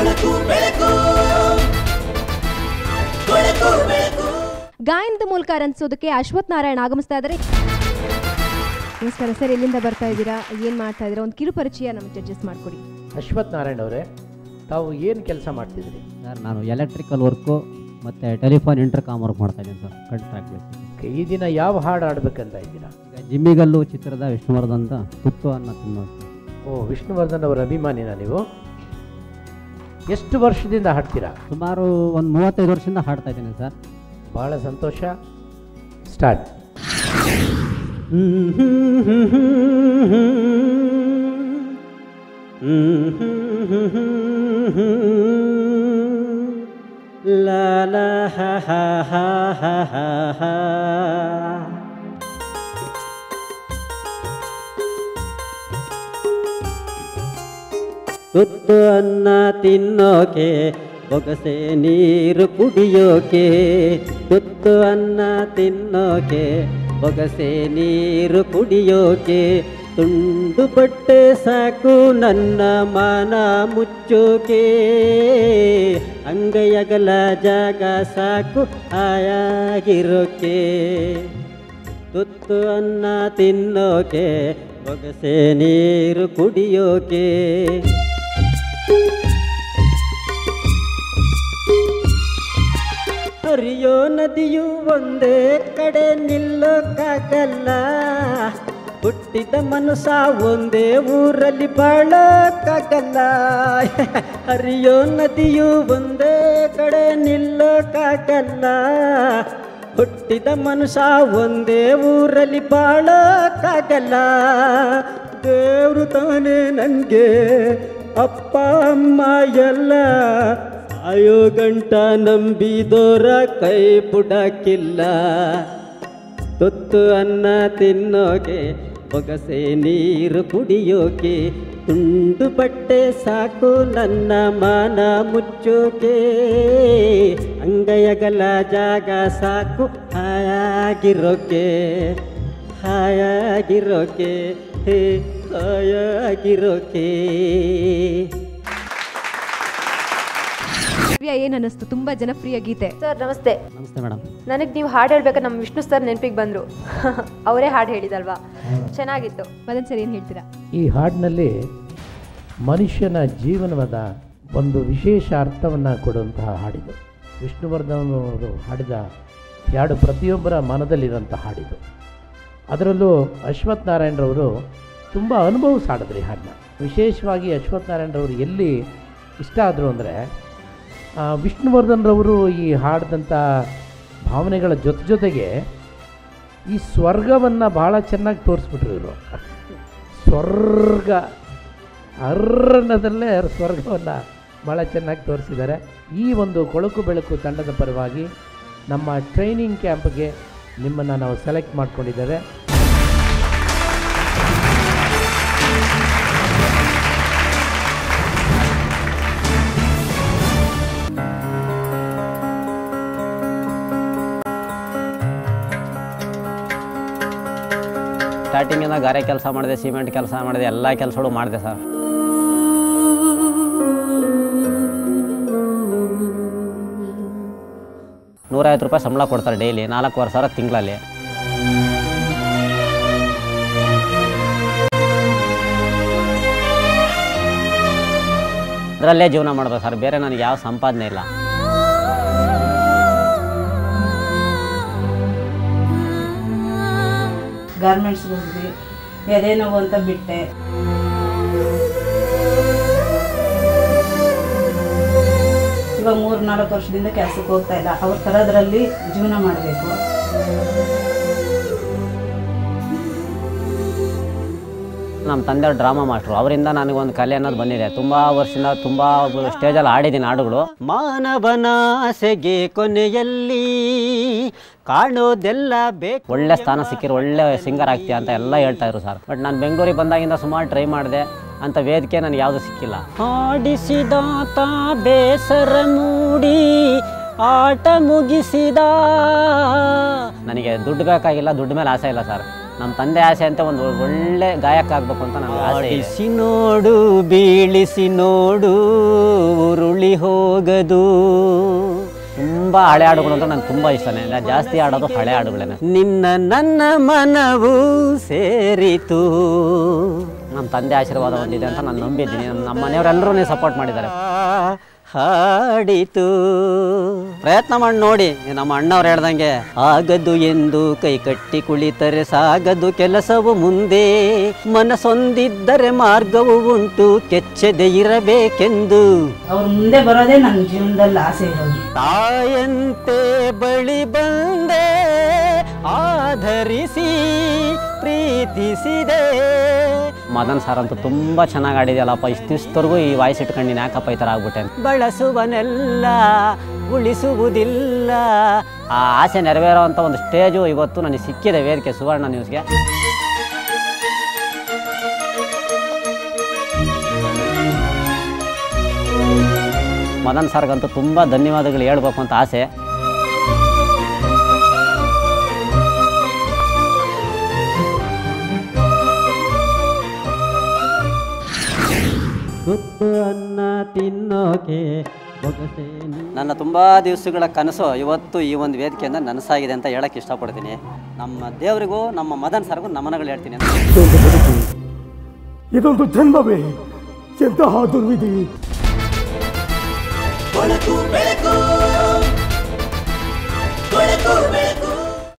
ಗಾಯನದ ಮೂಲಕ ರಂಜಿಸೋದಕ್ಕೆ ಅಶ್ವಥ್ ನಾರಾಯಣ್ ಆಗಮಿಸ್ತಾ ಇದ್ದಾರೆ ನಮಸ್ಕಾರ ಸರ್ ಎಲ್ಲಿಂದ ಬರ್ತಾ ಇದ್ದೀರಾ ಏನು ಮಾಡ್ತಾ ಇದ್ದೀರಾ ಒಂದು ಕಿರು ಪರಿಚಯ ನಮ್ಮ ಜಡ್ಜಸ್ ಮಾಡಿಕೊಡಿ ಅಶ್ವಥ್ ನಾರಾಯಣ್ ಅವರೇ ತಾವು ಏನು ಕೆಲಸ ಮಾಡ್ತಿದ್ರಿ ಸರ್ ನಾನು ಎಲೆಕ್ಟ್ರಿಕಲ್ ವರ್ಕು ಮತ್ತು ಟೆಲಿಫೋನ್ ಇಂಟರ್ಕಾಮ್ ವರ್ಕ್ ಮಾಡ್ತಾ ಇದ್ದೀನಿ ಸರ್ ಕಾಂಟ್ರಾಕ್ಟ್ ಬೇಸಿಸ್ Okay, ಈ ದಿನ ಯಾವ ಹಾಡು ಆಡ್ಬೇಕಂತ ಇದ್ದೀರಾ ಈಗ ಜಿಮ್ಮಿಗಲ್ಲು ಚಿತ್ರದ ವಿಷ್ಣುವರ್ಧನ್ ಅಂತ ತುತ್ತು ಅನ್ನ ತಿನ್ನೋದು ಓ ವಿಷ್ಣುವರ್ಧನ್ ಅವರ ಅಭಿಮಾನಿನ ನೀವು ಎಷ್ಟು ವರ್ಷದಿಂದ ಹಾಡ್ತೀರಾ ಸುಮಾರು ಒಂದು ಮೂವತ್ತೈದು ವರ್ಷದಿಂದ ಹಾಡ್ತಾ ಇದ್ದೀನಿ ಸರ್ ಭಾಳ ಸಂತೋಷ ಸ್ಟಾರ್ಟ್ ಲಾ ಲಾ ಹ ಹ ಹ ಹ ಹ ಹ. ತುತ್ತು ಅನ್ನ ತಿನ್ನೋಕೆ ಬೊಗಸೆ ನೀರು ಕುಡಿಯೋಕೆ ತುತ್ತು ಅನ್ನ ತಿನ್ನೋಕೆ ಬೊಗಸೆ ನೀರು ಕುಡಿಯೋಕೆ ತುಂಡು ಬಟ್ಟೆ ಸಾಕು ನನ್ನ ಮಾನ ಮುಚ್ಚೋಕೆ ಅಂಗೈಯಗಲ ಜಾಗ ಸಾಕು ಆಯಾಗಿರೋಕೆ ತುತ್ತು ಅನ್ನ ತಿನ್ನೋಕೆ ಬೊಗಸೆ ನೀರು ಕುಡಿಯೋಕೆ ಹರಿಯೋ ನದಿಯು ಒಂದೇ ಕಡೆ ನಿಲ್ಲೋಕ್ಕಾಗಲ್ಲ ಹುಟ್ಟಿದ ಮನುಷ್ಯ ಒಂದೇ ಊರಲ್ಲಿ ಬಾಳೋಕ್ಕಾಗಲ್ಲ ಹರಿಯೋ ನದಿಯು ಒಂದೇ ಕಡೆ ನಿಲ್ಲೋಕ್ಕಾಗಲ್ಲ ಹುಟ್ಟಿದ ಮನುಷ್ಯ ಒಂದೇ ಊರಲ್ಲಿ ಬಾಳೋಕ್ಕಾಗಲ್ಲ ದೇವ್ರು ತಾನೇ ನನಗೆ ಅಪ್ಪ ಅಮ್ಮ ಎಲ್ಲ ಸಾಯೋ ಗಂಟ ನಂಬಿದೋರ ಕೈ ಬುಡಕ್ಕಿಲ್ಲ ತುತ್ತು ಅನ್ನ ತಿನ್ನೋಕೆ ಬೊಗಸೆ ನೀರು ಕುಡಿಯೋಕೆ ತುಂಡು ಬಟ್ಟೆ ಸಾಕು ನನ್ನ ಮಾನ ಮುಚ್ಚೋಕೆ ಅಂಗೈಯಗಲ ಜಾಗ ಸಾಕು ಹಾಯಾಗಿರೋಕೆ ಹಾಯಾಗಿರೋಕೆ ಹೇ ಹಾಯಾಗಿರೋಕೆ ದಿವ್ಯಾ ಏನು ಅನ್ನಿಸ್ತು ತುಂಬ ಜನಪ್ರಿಯ ಗೀತೆ ಸರ್ ನಮಸ್ತೆ ನಮಸ್ತೆ ಮೇಡಮ್ ನನಗೆ ನೀವು ಹಾಡು ಹೇಳ್ಬೇಕಾದ್ರೆ ನಮ್ಮ ವಿಷ್ಣು ಸರ್ ನೆನಪಿಗೆ ಬಂದರು ಅವರೇ ಹಾಡು ಹೇಳಿದಲ್ವಾ ಚೆನ್ನಾಗಿತ್ತು ಮದನ್ ಸರ್ ಏನು ಹೇಳ್ತೀರಾ ಈ ಹಾಡಿನಲ್ಲಿ ಮನುಷ್ಯನ ಜೀವನದ ಒಂದು ವಿಶೇಷ ಅರ್ಥವನ್ನು ಕೊಡುವಂತಹ ಹಾಡಿದು ವಿಷ್ಣುವರ್ಧನ್ ಅವರು ಹಾಡಿದ ಈ ಹಾಡು ಪ್ರತಿಯೊಬ್ಬರ ಮನದಲ್ಲಿರುವಂಥ ಹಾಡಿದು ಅದರಲ್ಲೂ ಅಶ್ವಥ್ ನಾರಾಯಣರವರು ತುಂಬ ಅನುಭವಿಸಿ ಹಾಡಿದ್ರು ಈ ಹಾಡನ್ನ ವಿಶೇಷವಾಗಿ ಅಶ್ವಥ್ ನಾರಾಯಣರವರು ಎಲ್ಲಿ ಇಷ್ಟ ಆದರು ಅಂದರೆ ವಿಷ್ಣುವರ್ಧನ್ರವರು ಈ ಹಾಡಿದಂಥ ಭಾವನೆಗಳ ಜೊತೆ ಜೊತೆಗೆ ಈ ಸ್ವರ್ಗವನ್ನು ಭಾಳ ಚೆನ್ನಾಗಿ ತೋರಿಸ್ಬಿಟ್ರು ಇವರು ಸ್ವರ್ಗ ಅರ್ರಣದಲ್ಲೇ ಸ್ವರ್ಗವನ್ನು ಭಾಳ ಚೆನ್ನಾಗಿ ತೋರಿಸಿದ್ದಾರೆ ಈ ಒಂದು ಕೊಳಕು ಬೆಳಕು ತಂಡದ ಪರವಾಗಿ ನಮ್ಮ ಟ್ರೈನಿಂಗ್ ಕ್ಯಾಂಪ್ಗೆ ನಿಮ್ಮನ್ನು ನಾವು ಸೆಲೆಕ್ಟ್ ಮಾಡ್ಕೊಂಡಿದ್ದೇವೆ ಸ್ಟಾರ್ಟಿಂಗಿಂದ ಗಾರೆ ಕೆಲಸ ಮಾಡಿದೆ ಸಿಮೆಂಟ್ ಕೆಲಸ ಮಾಡಿದೆ ಎಲ್ಲ ಕೆಲಸಗಳು ಮಾಡಿದೆ ಸರ್ ನೂರೈವತ್ತು ರೂಪಾಯಿ ಸಂಬಳ ಕೊಡ್ತಾರೆ ಡೈಲಿ ನಾಲ್ಕೂವರೆ ಸಾವಿರ ತಿಂಗಳಲ್ಲಿ ಅದರಲ್ಲೇ ಜೀವನ ಮಾಡ್ಬೇಕು ಸರ್ ಬೇರೆ ನನಗೆ ಯಾವ ಸಂಪಾದನೆ ಇಲ್ಲ ಗಾರ್ಮೆಂಟ್ಸ್ಗೆ ಹೋದ್ವಿ ಎದೆ ನೋವು ಅಂತ ಬಿಟ್ಟೆ ಇವಾಗ ಮೂರು ನಾಲ್ಕು ವರ್ಷದಿಂದ ಕೆಲಸಕ್ಕೆ ಹೋಗ್ತಾ ಇಲ್ಲ ಅವ್ರ ಥರದ್ರಲ್ಲಿ ಜೀವನ ಮಾಡಬೇಕು ನಮ್ಮ ತಂದೆಯವ್ರು ಡ್ರಾಮಾ ಮಾಸ್ಟ್ರು ಅವರಿಂದ ನನಗೊಂದು ಕಲೆ ಅನ್ನೋದು ಬಂದಿದೆ ತುಂಬ ವರ್ಷದಿಂದ ತುಂಬ ಸ್ಟೇಜಲ್ಲಿ ಆಡಿದ್ದೀನಿ ಹಾಡುಗಳು ಮಾನವನ ಆಸೆಗೆ ಕೊನೆಯಲ್ಲಿ ಕಾಣೋದೆಲ್ಲ ಬೇಕು ಒಳ್ಳೆ ಸ್ಥಾನ ಸಿಕ್ಕಿರೋ ಒಳ್ಳೆ ಸಿಂಗರ್ ಆಗ್ತೀಯ ಅಂತ ಎಲ್ಲ ಹೇಳ್ತಾ ಇದ್ರು ಸರ್ ಬಟ್ ನಾನು ಬೆಂಗಳೂರಿಗೆ ಬಂದಾಗಿಂದ ಸುಮಾರು ಟ್ರೈ ಮಾಡಿದೆ ಅಂತ ವೇದಿಕೆ ನನಗೆ ಯಾವುದು ಸಿಕ್ಕಿಲ್ಲ ಹಾಡಿಸಿದಾತ ಬೇಸರ ಮೂಡಿ ಆಟ ಮುಗಿಸಿದ ನನಗೆ ದುಡ್ಡು ಬೇಕಾಗಿಲ್ಲ ದುಡ್ಡು ಮೇಲೆ ಆಸೆ ಇಲ್ಲ ಸರ್ ನಮ್ಮ ತಂದೆ ಆಸೆ ಅಂತ ಒಂದು ಒಳ್ಳೆ ಗಾಯಕ ಆಗಬೇಕು ಅಂತ ನನಗೆ ಆಸೆ ಆಡಿಸಿ ನೋಡು ಬೀಳಿಸಿ ನೋಡು ಉರುಳಿ ಹೋಗದು ತುಂಬ ಹಳೆ ಹಾಡುಗಳು ಅಂತ ನಂಗೆ ತುಂಬ ಇಷ್ಟನೇ ನಾನು ಜಾಸ್ತಿ ಹಾಡೋದು ಹಳೆ ಹಾಡುಗಳೇನೆ ನಿನ್ನ ನನ್ನ ಮನವು ಸೇರಿತು ನಮ್ಮ ತಂದೆ ಆಶೀರ್ವಾದ ಹೊಂದಿದೆ ಅಂತ ನಾನು ನಂಬಿದ್ದೀನಿ ನಮ್ಮ ಮನೆಯವರೆಲ್ಲರೂ ಸಪೋರ್ಟ್ ಮಾಡಿದ್ದಾರೆ ಹಾಡಿತು ಪ್ರಯತ್ನ ಮಾಡಿ ನೋಡಿ ನಮ್ಮ ಅಣ್ಣವ್ರು ಹೇಳ್ದಂಗೆ ಆಗದು ಎಂದು ಕೈ ಕಟ್ಟಿ ಕುಳಿತರೆ ಸಾಗದು ಕೆಲಸವು ಮುಂದೆ ಮನಸ್ಸೊಂದಿದ್ದರೆ ಮಾರ್ಗವು ಉಂಟು ಕೆಚ್ಚದೆ ಇರಬೇಕೆಂದು ಅವ್ರ ಮುಂದೆ ಬರೋದೇ ನನ್ನ ಜೀವನದಲ್ಲಿ ಆಸೆ ಇರೋದು ತಾಯಂತೆ ಬಳಿ ಬಂದೆ ಆಧರಿಸಿ ಪ್ರೀತಿಸಿದೆ ಮದನ್ ಸರ್ ಅಂತೂ ತುಂಬ ಚೆನ್ನಾಗಿ ಆಡಿದೆಯಲ್ಲಪ್ಪ ಇಷ್ಟಿಷ್ಟವರೆಗೂ ಈ ವಾಯ್ಸ್ ಇಟ್ಕೊಂಡು ಯಾಕಪ್ಪ ಈ ಥರ ಆಗ್ಬಿಟ್ಟೆ ಅಂತ. ಬಳಸುವನೆಲ್ಲ ಉಳಿಸುವುದಿಲ್ಲ ಆ ಆಸೆ ನೆರವೇರೋ ಅಂತ ಒಂದು ಸ್ಟೇಜು ಇವತ್ತು ನನಗೆ ಸಿಕ್ಕಿದೆ ವೇದಿಕೆ ಸುವರ್ಣ ನ್ಯೂಸ್ಗೆ ಮದನ್ ಸರ್ಗಂತೂ ತುಂಬ ಧನ್ಯವಾದಗಳು ಹೇಳ್ಬೇಕು ಅಂತ ಆಸೆ ತುತ್ತು ಅನ್ನ ತಿನ್ನೋಕೆ ಬೊಗಸೆ ನನ್ನ ತುಂಬ ದಿವಸಗಳ ಕನಸು ಇವತ್ತು ಈ ಒಂದು ವೇದಿಕೆಯಿಂದ ನನಸಾಗಿದೆ ಅಂತ ಹೇಳಕ್ಕೆ ಇಷ್ಟಪಡ್ತೀನಿ ನಮ್ಮ ದೇವರಿಗೂ ನಮ್ಮ ಮದನ್ ಸರ್ಗೂ ನಮನಗಳು ಹೇಳ್ತೀನಿ ಅಂತ ಇದೊಂದು ಬದುಕು ಇದೊಂದು ಜನ್ಮವೇ ಎಂತಹ ದುರ್ವಿಧಿ ಬೆಳಕು ಬೆಳಕು ಬೆಳಕು ಬೆಳಕು